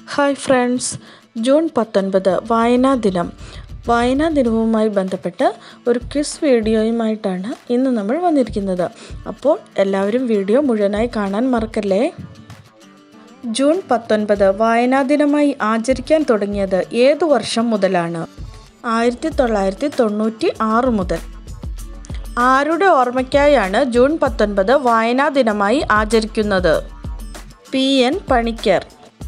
hi friends June പത്തൊൻപത് വായനാ ദിനം വായനാ ദിനവുമായി ബന്ധപ്പെട്ട് ഒരു ക്വിസ് വീഡിയോയുമായിട്ടാണ് ഇന്ന് നമ്മൾ വന്നിരിക്കുന്നത് അപ്പോൾ എല്ലാവരും വീഡിയോ മുഴുവനായി കാണാൻ മറക്കല്ലേ ജൂൺ പത്തൊൻപത് വായനാ ദിനമായി ആചരിക്കാൻ തുടങ്ങിയത് ഏതു വർഷം മുതലാണ് ആയിരത്തി തൊള്ളായിരത്തി തൊണ്ണൂറ്റി ആറ് മുതൽ ആരുടെ ഓർമ്മയ്ക്കായാണ് ജൂൺ പത്തൊൻപത് വായനാ ദിനമായി ആചരിക്കുന്നത് P N Panicker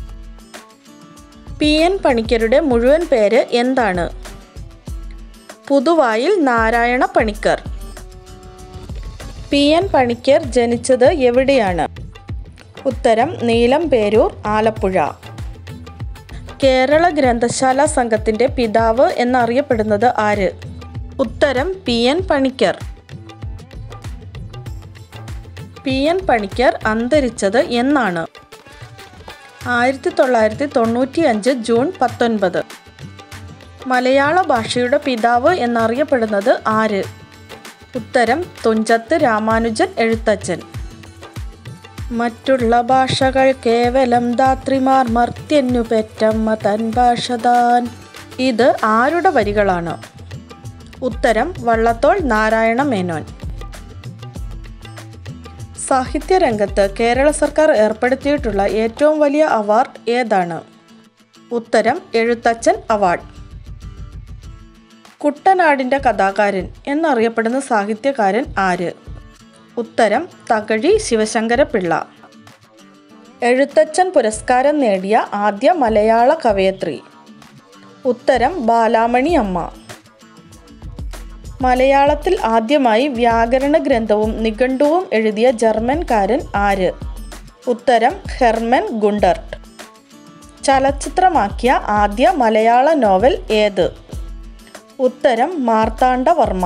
P N പണിക്കരുടെ മുഴുവൻ പേര് എന്താണ് പുതുവായിൽ നാരായണ പണിക്കർ പി എൻ പണിക്കർ ജനിച്ചത് എവിടെയാണ് ഉത്തരം നീലംപേരൂർ ആലപ്പുഴ കേരള ഗ്രന്ഥശാല സംഘത്തിൻ്റെ പിതാവ് എന്നറിയപ്പെടുന്നത് ആര് ഉത്തരം P N Panicker P N Panicker അന്തരിച്ചത് എന്നാണ് ആയിരത്തി തൊള്ളായിരത്തി തൊണ്ണൂറ്റി അഞ്ച് ജൂൺ പത്തൊൻപത് മലയാള ഭാഷയുടെ പിതാവ് എന്നറിയപ്പെടുന്നത് ആര് ഉത്തരം തുഞ്ചത്ത് രാമാനുജൻ എഴുത്തച്ഛൻ മറ്റുള്ള ഭാഷകൾ കേവലം ധാത്രിമാർ മർത്യന്നു പെറ്റമ്മ തൻ ഭാഷ താൻ ഇത് ആരുടെ വരികളാണ് ഉത്തരം വള്ളത്തോൾ നാരായണ മേനോൻ സാഹിത്യരംഗത്ത് കേരള സർക്കാർ ഏർപ്പെടുത്തിയിട്ടുള്ള ഏറ്റവും വലിയ അവാർഡ് ഏതാണ് ഉത്തരം എഴുത്തച്ഛൻ അവാർഡ് കുട്ടനാടിൻ്റെ കഥാകാരൻ എന്നറിയപ്പെടുന്ന സാഹിത്യകാരൻ ആര് ഉത്തരം തകഴി ശിവശങ്കരപിള്ള എഴുത്തച്ഛൻ പുരസ്കാരം നേടിയ ആദ്യ മലയാള കവയത്രി ഉത്തരം ബാലാമണി അമ്മ മലയാളത്തിൽ ആദ്യമായി വ്യാകരണ ഗ്രന്ഥവും നിഘണ്ടുവും എഴുതിയ ജർമ്മൻകാരൻ ആര് ഉത്തരം ഹെർമൻ ഗുണ്ടർട്ട് ചലച്ചിത്രമാക്കിയ ആദ്യ മലയാള നോവൽ ഏത് ഉത്തരം മാർത്താണ്ഡവർമ്മ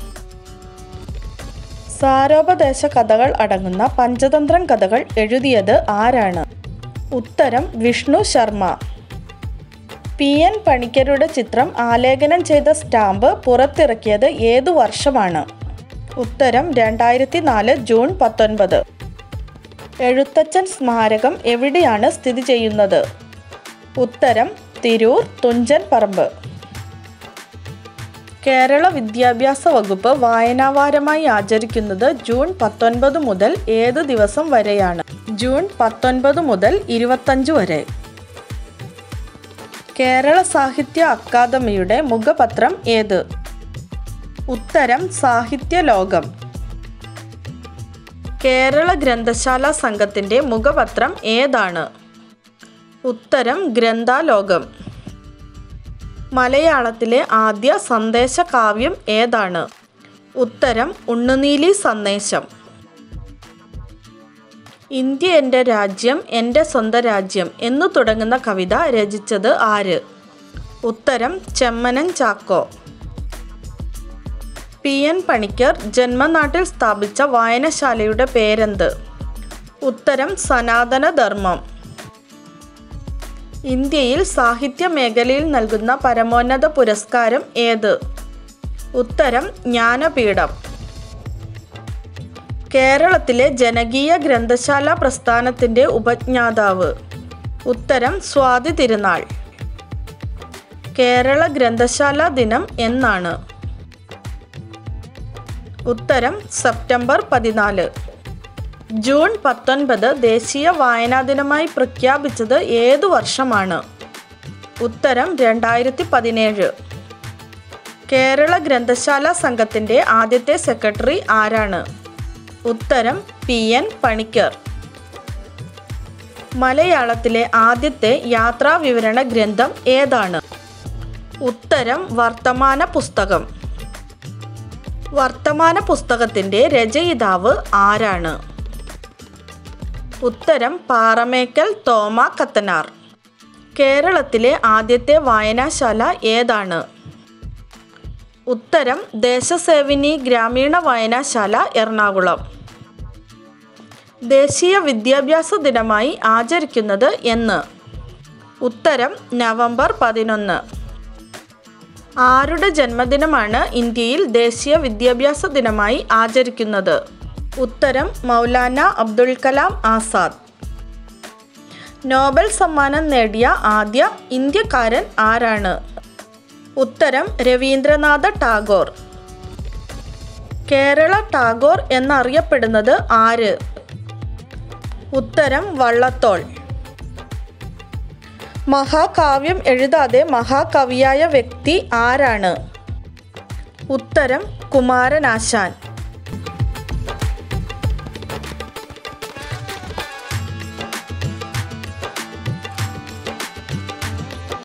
സാരോപദേശ കഥകൾ അടങ്ങുന്ന പഞ്ചതന്ത്രം കഥകൾ എഴുതിയത് ആരാണ് ഉത്തരം വിഷ്ണു ശർമ്മ പി എൻ പണിക്കരുടെ ചിത്രം ആലേഖനം ചെയ്ത സ്റ്റാമ്പ് പുറത്തിറക്കിയത് ഏതു വർഷമാണ് ഉത്തരം രണ്ടായിരത്തി നാല് ജൂൺ പത്തൊൻപത് എഴുത്തച്ഛൻ സ്മാരകം എവിടെയാണ് സ്ഥിതി ചെയ്യുന്നത് ഉത്തരം തിരൂർ തുഞ്ചൻ പറമ്പ് കേരള വിദ്യാഭ്യാസ വകുപ്പ് വായനാവാരമായി ആചരിക്കുന്നത് ജൂൺ പത്തൊൻപത് മുതൽ ഏത് ദിവസം വരെയാണ് ജൂൺ പത്തൊൻപത് മുതൽ ഇരുപത്തഞ്ച് വരെ കേരള സാഹിത്യ അക്കാദമിയുടെ മുഖപത്രം ഏത് ഉത്തരം സാഹിത്യ ലോകം കേരള ഗ്രന്ഥശാല സംഘത്തിൻ്റെ മുഖപത്രം ഏതാണ് ഉത്തരം ഗ്രന്ഥാലോകം മലയാളത്തിലെ ആദ്യ സന്ദേശ കാവ്യം ഏതാണ് ഉത്തരം ഉണ്ണുനീലി സന്ദേശം ഇന്ത്യ എൻ്റെ രാജ്യം എൻ്റെ സ്വന്തം രാജ്യം എന്നു തുടങ്ങുന്ന കവിത രചിച്ചത് ആര് ഉത്തരം ചെമ്മനൻ ചാക്കോ പി എൻ പണിക്കർ ജന്മനാട്ടിൽ സ്ഥാപിച്ച വായനശാലയുടെ പേരെന്ത് ഉത്തരം സനാതന ധർമ്മം ഇന്ത്യയിൽ സാഹിത്യ മേഖലയിൽ നൽകുന്ന പരമോന്നത പുരസ്കാരം ഏത് ഉത്തരം ജ്ഞാനപീഠം കേരളത്തിലെ ജനകീയ ഗ്രന്ഥശാല പ്രസ്ഥാനത്തിൻ്റെ ഉപജ്ഞാതാവ് ഉത്തരം സ്വാതി തിരുനാൾ കേരള ഗ്രന്ഥശാല ദിനം എന്നാണ് ഉത്തരം സെപ്റ്റംബർ പതിനാല് ജൂൺ പത്തൊൻപത് ദേശീയ വായനാ ദിനമായി പ്രഖ്യാപിച്ചത് ഏതു വർഷമാണ് ഉത്തരം രണ്ടായിരത്തി പതിനേഴ് കേരള ഗ്രന്ഥശാല സംഘത്തിൻ്റെ ആദ്യത്തെ സെക്രട്ടറി ആരാണ് ഉത്തരം പി എൻ പണിക്കർ മലയാളത്തിലെ ആദ്യത്തെ യാത്രാ വിവരണ ഗ്രന്ഥം ഏതാണ് ഉത്തരം വർത്തമാന പുസ്തകം വർത്തമാന പുസ്തകത്തിൻ്റെ രചയിതാവ് ആരാണ് ഉത്തരം പാറമേക്കൽ തോമ കത്തനാർ കേരളത്തിലെ ആദ്യത്തെ വായനാശാല ഏതാണ് ഉത്തരം ദേശസേവിനി ഗ്രാമീണ വായനാശാല എറണാകുളം ദേശീയ വിദ്യാഭ്യാസ ദിനമായി ആചരിക്കുന്നത് എന്ന് ഉത്തരം നവംബർ പതിനൊന്ന് ആരുടെ ജന്മദിനമാണ് ഇന്ത്യയിൽ ദേശീയ വിദ്യാഭ്യാസ ദിനമായി ആചരിക്കുന്നത് ഉത്തരം മൗലാന അബ്ദുൽ കലാം ആസാദ് നോബൽ സമ്മാനം നേടിയ ആദ്യ ഇന്ത്യക്കാരൻ ആരാണ് ഉത്തരം രവീന്ദ്രനാഥ ടാഗോർ കേരള ടാഗോർ എന്നറിയപ്പെടുന്നത് ആര് ഉത്തരം വള്ളത്തോൾ മഹാകാവ്യം എഴുതാതെ മഹാകവിയായ വ്യക്തി ആരാണ് ഉത്തരം കുമാരനാശാൻ